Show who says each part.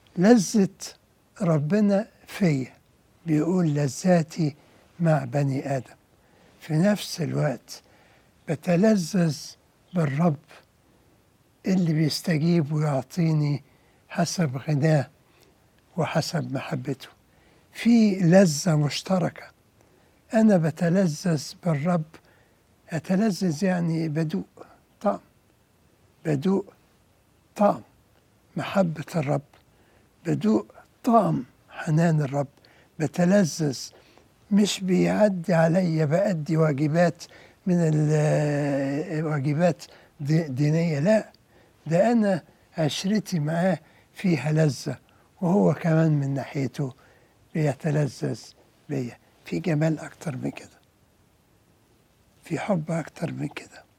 Speaker 1: لذة ربنا فيا بيقول لذاتي مع بني آدم في نفس الوقت بتلذذ بالرب اللي بيستجيب ويعطيني حسب غناه وحسب محبته في لذة مشتركة أنا بتلذذ بالرب أتلذذ يعني بدوق طعم بدوق طعم محبة الرب بدوق طعم حنان الرب بتلذذ مش بيعدي عليا بأدي واجبات من الواجبات دينية لا ده أنا عشرتي معاه فيها لذة وهو كمان من ناحيته بيتلذذ بيا في جمال أكتر من كده في حب أكتر من كده